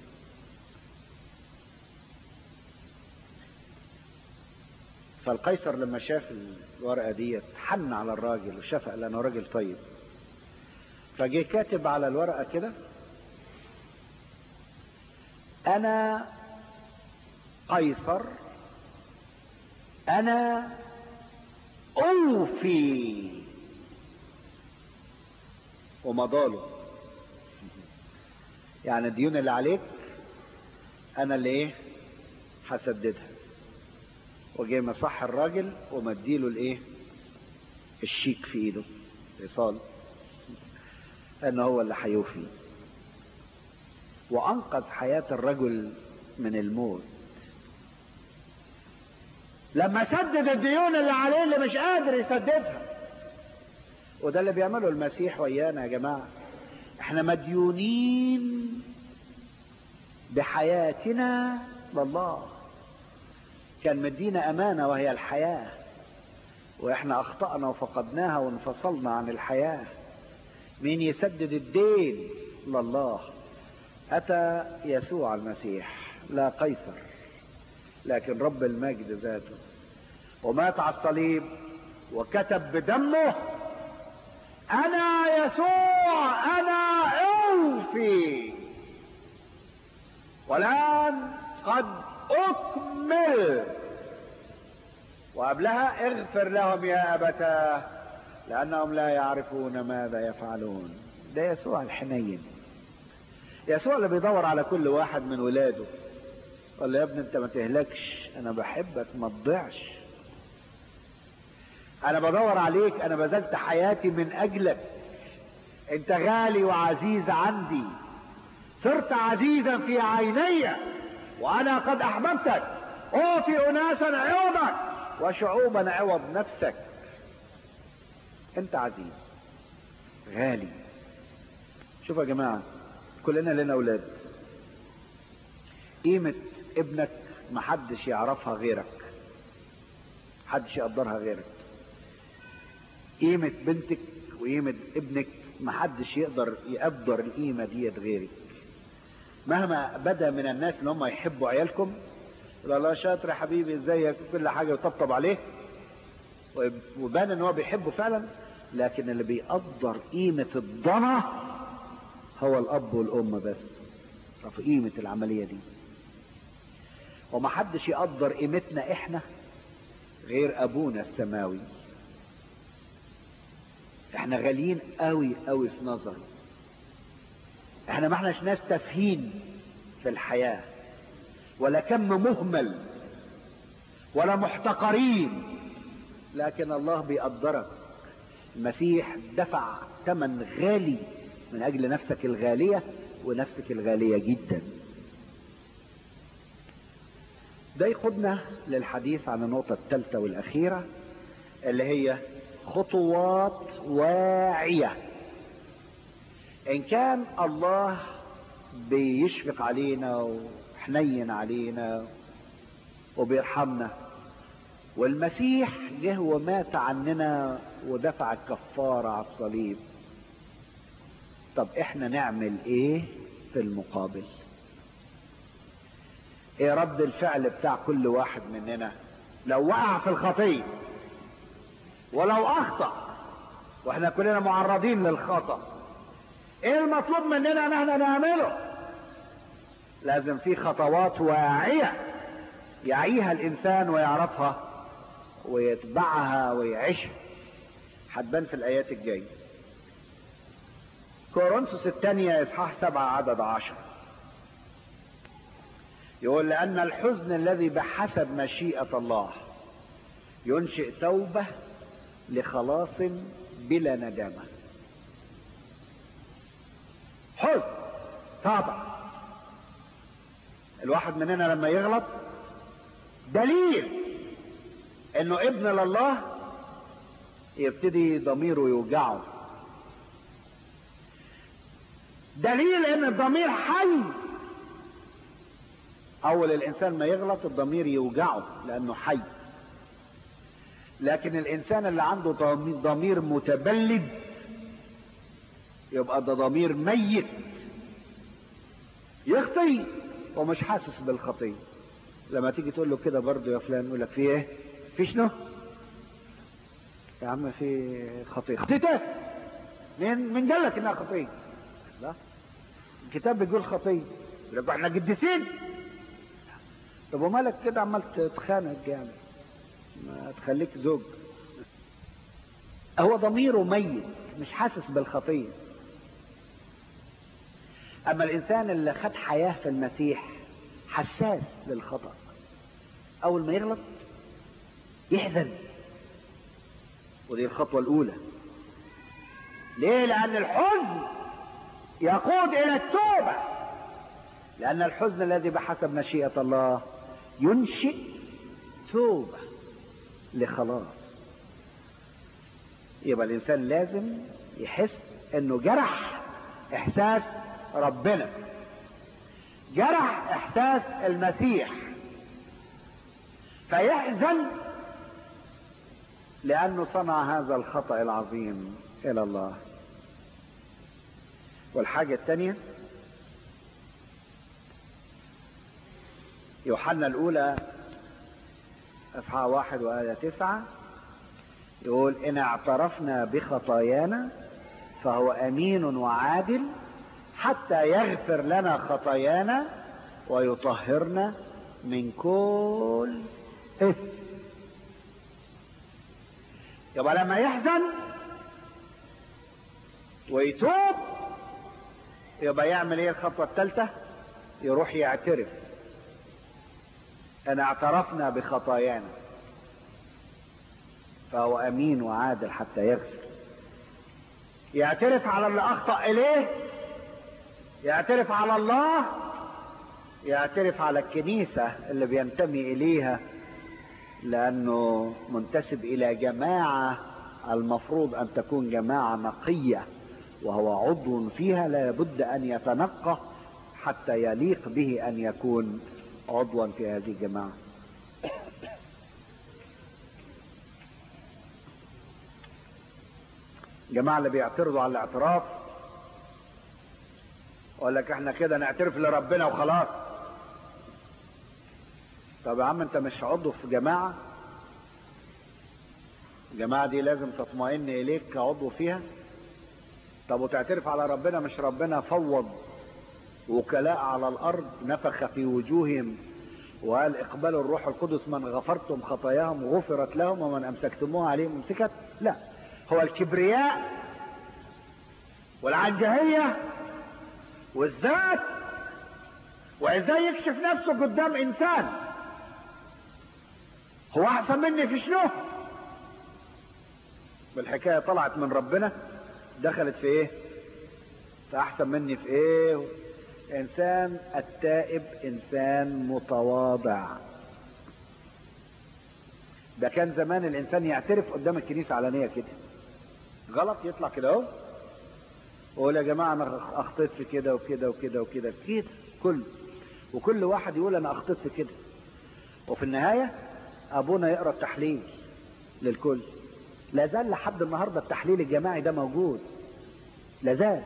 فالقيصر لما شاف الورقة دي حن على الراجل وشفق لانه راجل طيب فجه كاتب على الورقة كده انا قيصر انا اوفي ومضاله يعني الديون اللي عليك انا اللي ايه هسددها وجاي مصح الراجل ومديله الايه الشيك في ايده ايصال ان هو اللي هيوفي وانقذ حياة الرجل من الموت لما سدد الديون اللي عليه اللي مش قادر يسددها وده اللي بيعمله المسيح ويانا يا جماعة احنا مديونين بحياتنا لله كان مدينا امانة وهي الحياة واحنا اخطأنا وفقدناها وانفصلنا عن الحياة مين يسدد الدين لله اتى يسوع المسيح لا قيصر لكن رب المجد ذاته ومات على الصليب وكتب بدمه انا يسوع انا اوفي والان قد اكمل وقبلها اغفر لهم يا ابتاه لانهم لا يعرفون ماذا يفعلون ده يسوع الحنين يسوع اللي بيدور على كل واحد من ولاده قال له يا ابني انت ما تهلكش انا بحبك ما تضيعش انا بدور عليك انا بذلت حياتي من اجلك انت غالي وعزيز عندي صرت عزيزا في عيني وانا قد احببتك اوفي اناسا عوضك وشعوبا عوض نفسك انت عزيز غالي شوفوا يا جماعه كلنا لنا اولاد قيمة ابنك محدش يعرفها غيرك محدش يقدرها غيرك قيمة بنتك وقيمة ابنك محدش يقدر يقدر القيمة ديت غيرك مهما بدا من الناس ان هم يحبوا عيالكم يقول الله شاطر يا حبيبي ازيك كل حاجة ويطبطب عليه وبان ان هو بيحبه فعلا لكن اللي بيقدر قيمة الضنا هو الاب والام بس في قيمة العملية دي ومحدش يقدر قيمتنا احنا غير ابونا السماوي احنا غاليين قوي قوي في نظره احنا ما احناش ناس تافهين في الحياة ولا كم مهمل ولا محتقرين لكن الله بيقدرك المسيح دفع ثمن غالي من اجل نفسك الغالية ونفسك الغالية جدا ده يقودنا للحديث عن النقطة الثالثة والأخيرة اللي هي خطوات واعية ان كان الله بيشفق علينا وحنين علينا وبيرحمنا والمسيح جه ومات عننا ودفع الكفارة على الصليب طب احنا نعمل ايه في المقابل ايه رد الفعل بتاع كل واحد مننا لو وقع في الخطية ولو اخطأ واحنا كلنا معرضين للخطأ ايه المطلوب مننا ان احنا نعمله لازم في خطوات واعية يعيها الانسان ويعرفها ويتبعها ويعيشها هتبان في الايات الجايه كورنثوس الثانية إصحاح سبعة عدد عشر يقول لأن الحزن الذي بحسب مشيئة الله ينشئ توبة لخلاص بلا ندامة حزن طبعا الواحد مننا لما يغلط دليل انه ابن لله يبتدي ضميره يوجعه دليل ان الضمير حي اول الانسان ما يغلط الضمير يوجعه لانه حي لكن الانسان اللي عنده ضمير متبلد يبقى ده ضمير ميت يخطي ومش حاسس بالخطيه لما تيجي تقول له كده برضه يا فلان يقول لك في ايه في شنو يا عم في خطيه خطيتك مين مين قال لك انها خطيه لا الكتاب بيقول خطيه يقول احنا قديسين طب ومالك كده عمال تتخانق يعني ما تخليك زوج هو ضميره ميت مش حاسس بالخطيه اما الانسان اللي خد حياه في المسيح حساس للخطا اول ما يغلط يحزن ودي الخطوه الاولى ليه لان الحزن يقود الى التوبه لان الحزن الذي بحسب مشيئه الله ينشئ توبه لخلاص يبقى الانسان لازم يحس انه جرح احساس ربنا جرح احساس المسيح فيحزن لانه صنع هذا الخطا العظيم الى الله والحاجه الثانيه يوحنا الاولى اصحاح واحد وآية تسعة يقول إن اعترفنا بخطايانا فهو أمين وعادل حتى يغفر لنا خطايانا ويطهرنا من كل إثم يبقى لما يحزن ويتوب يبقى يعمل ايه الخطوة الثالثة يروح يعترف ان اعترفنا بخطايانا فهو امين وعادل حتى يغفر يعترف على اللي اخطا اليه يعترف على الله يعترف على الكنيسه اللي بينتمي اليها لانه منتسب الى جماعه المفروض ان تكون جماعه نقيه وهو عضو فيها لا بد ان يتنقى حتى يليق به ان يكون عضوا في هذه الجماعة الجماعة اللي بيعترضوا على الاعتراف يقول لك احنا كده نعترف لربنا وخلاص طب يا عم انت مش عضو في جماعة الجماعة دي لازم تطمئن اليك كعضو فيها طب وتعترف على ربنا مش ربنا فوض وكلاء على الارض نفخ في وجوههم وقال اقبلوا الروح القدس من غفرتم خطاياهم غفرت لهم ومن امسكتموها عليهم امسكت لا هو الكبرياء والعنجهية والذات وازاي يكشف نفسه قدام انسان هو احسن مني في شنو بالحكاية طلعت من ربنا دخلت في ايه فاحسن مني في ايه انسان التائب انسان متواضع ده كان زمان الانسان يعترف قدام الكنيسة علانية كده غلط يطلع كده اهو ويقول يا جماعة انا اخطيت في كده وكده وكده وكده كده كله وكل واحد يقول انا اخطيت في كده وفي النهاية ابونا يقرا التحليل للكل لا زال لحد النهاردة التحليل الجماعي ده موجود لا زال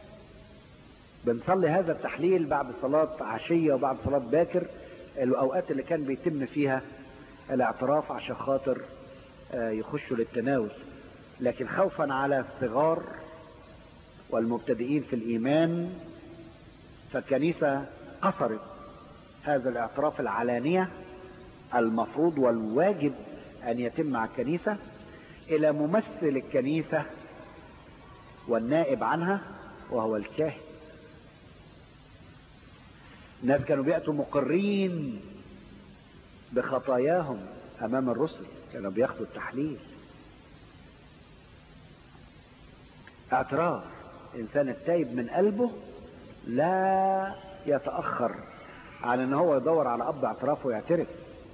بنصلي هذا التحليل بعد صلاة عشية وبعد صلاة باكر الأوقات اللي كان بيتم فيها الاعتراف عشان خاطر يخشوا للتناول لكن خوفا على الصغار والمبتدئين في الإيمان فالكنيسة قصرت هذا الاعتراف العلانية المفروض والواجب أن يتم مع الكنيسة إلى ممثل الكنيسة والنائب عنها وهو الكاهن الناس كانوا بيأتوا مقرين بخطاياهم أمام الرسل كانوا بياخدوا التحليل اعتراف إنسان التايب من قلبه لا يتأخر عن ان هو يدور على اب اعتراف ويعترف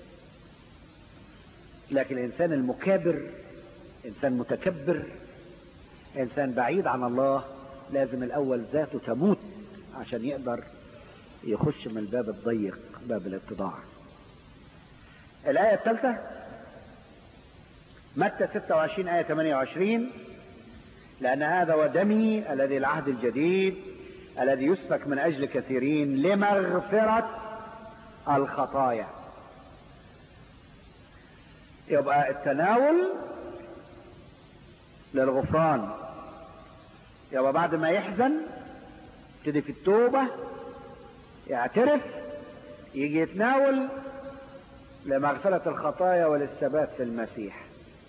لكن الانسان المكابر انسان متكبر انسان بعيد عن الله لازم الاول ذاته تموت عشان يقدر يخش من الباب الضيق باب الاتضاع الآية الثالثة متى 26 آية 28 لأن هذا هو دمي الذي العهد الجديد الذي يسفك من أجل كثيرين لمغفرة الخطايا يبقى التناول للغفران يبقى بعد ما يحزن يبتدي في التوبة يعترف يجي يتناول لمغفرة الخطايا وللثبات في المسيح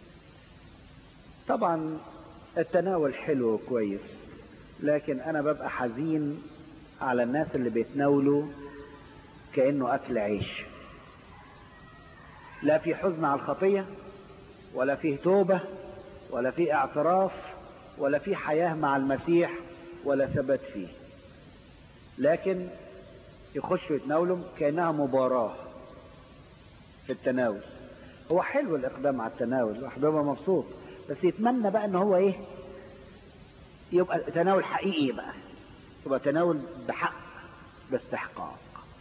طبعا التناول حلو وكويس لكن انا ببقى حزين على الناس اللي بيتناولوا كأنه اكل عيش لا في حزن على الخطية ولا فيه توبة ولا فيه اعتراف ولا فيه حياة مع المسيح ولا ثبات فيه لكن يخشوا يتناولوا كأنها مباراة في التناول هو حلو الاقدام على التناول الواحد بيبقى مبسوط بس يتمنى بقى ان هو ايه يبقى تناول حقيقي بقى يبقى تناول بحق باستحقاق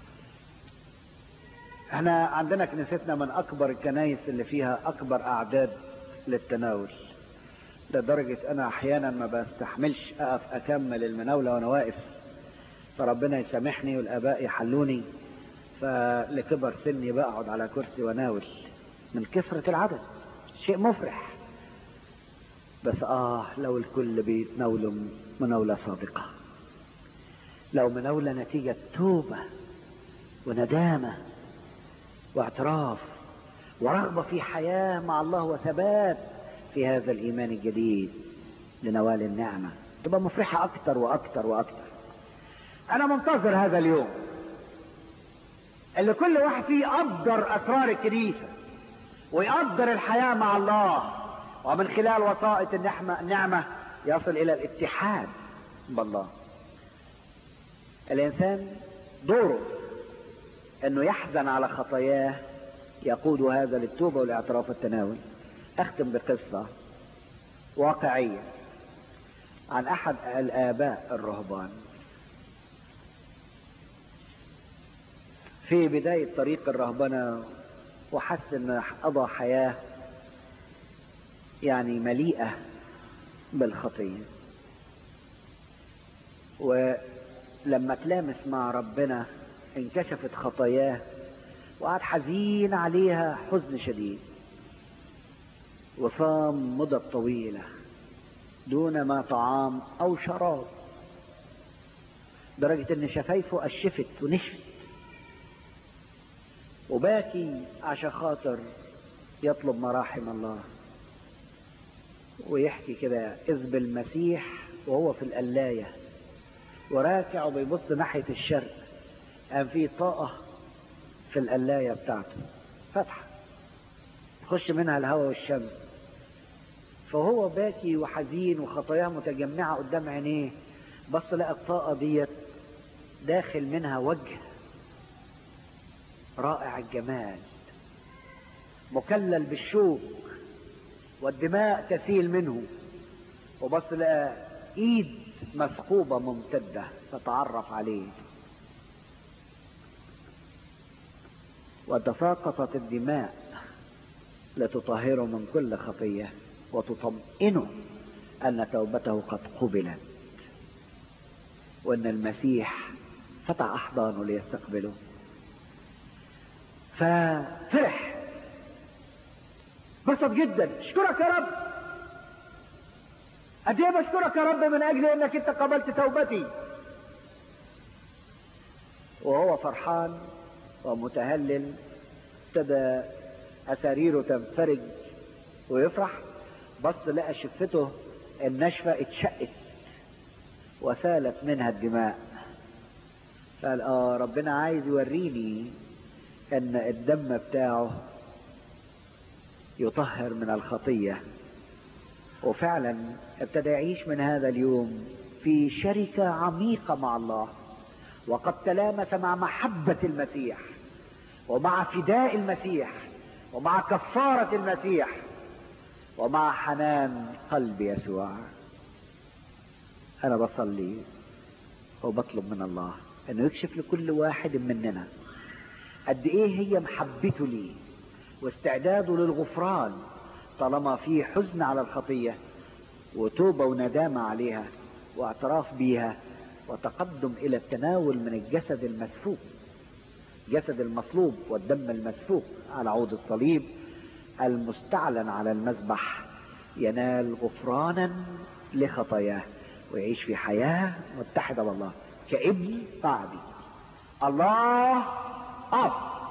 احنا عندنا كنيستنا من اكبر الكنايس اللي فيها اكبر اعداد للتناول لدرجة انا احيانا ما بستحملش اقف اكمل المناولة وانا واقف فربنا يسامحني والاباء يحلوني فلكبر سني بقعد على كرسي واناول من كثرة العدد شيء مفرح بس اه لو الكل بيتناولوا مناولة صادقة لو مناولة نتيجة توبة وندامة واعتراف ورغبة في حياة مع الله وثبات في هذا الإيمان الجديد لنوال النعمة تبقى مفرحة أكتر وأكتر وأكتر أنا منتظر هذا اليوم اللي كل واحد فيه يقدر أسرار الكنيسة ويقدر الحياة مع الله ومن خلال وسائط النعمة, النعمة يصل إلى الاتحاد بالله الإنسان دوره أنه يحزن على خطاياه يقود هذا للتوبة والاعتراف والتناول أختم بقصة واقعية عن أحد الآباء الرهبان في بداية طريق الرهبنة وحس أنه قضى حياة يعني مليئة بالخطية ولما تلامس مع ربنا انكشفت خطاياه وقعد حزين عليها حزن شديد وصام مدة طويلة دون ما طعام أو شراب درجة ان شفايفه اشفت ونشفت وباكي عشان خاطر يطلب مراحم الله ويحكي كده إذ بالمسيح وهو في القلاية وراكع وبيبص ناحية الشرق قام في طاقة في القلاية بتاعته فتحة تخش منها الهواء والشمس فهو باكي وحزين وخطاياه متجمعة قدام عينيه بص لقى الطاقة ديت داخل منها وجه رائع الجمال مكلل بالشوك والدماء تسيل منه وبص لقى ايد مثقوبة ممتدة تتعرف عليه وتساقطت الدماء لتطهره من كل خطية وتطمئنه أن توبته قد قبلت وأن المسيح فتح أحضانه ليستقبله ففرح بسط جدا اشكرك يا رب قد ايه بشكرك يا رب من اجل انك انت قبلت توبتي وهو فرحان ومتهلل ابتدى اساريره تنفرج ويفرح بص لقى شفته الناشفه اتشقت وسالت منها الدماء قال اه ربنا عايز يوريني ان الدم بتاعه يطهر من الخطيه وفعلا ابتدى يعيش من هذا اليوم في شركه عميقه مع الله وقد تلامس مع محبه المسيح ومع فداء المسيح ومع كفاره المسيح ومع حنان قلب يسوع انا بصلي وبطلب من الله انه يكشف لكل واحد مننا قد ايه هي محبته لي واستعداده للغفران طالما في حزن على الخطيه وتوبه وندامه عليها واعتراف بيها وتقدم الى التناول من الجسد المسفوك جسد المصلوب والدم المسفوك على عود الصليب المستعلن على المذبح ينال غفرانا لخطاياه ويعيش في حياه متحده بالله كابن بعدي الله اب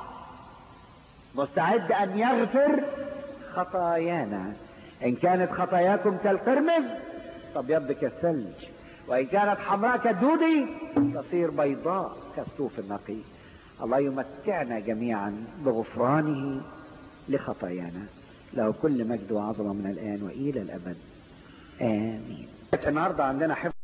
مستعد ان يغفر خطايانا ان كانت خطاياكم كالقرمز تبيض كالثلج وان كانت حمراء كالدودي تصير بيضاء كالصوف النقي الله يمتعنا جميعا بغفرانه لخطايانا له كل مجد وعظمه من الان والى الابد امين النهارده عندنا حفظ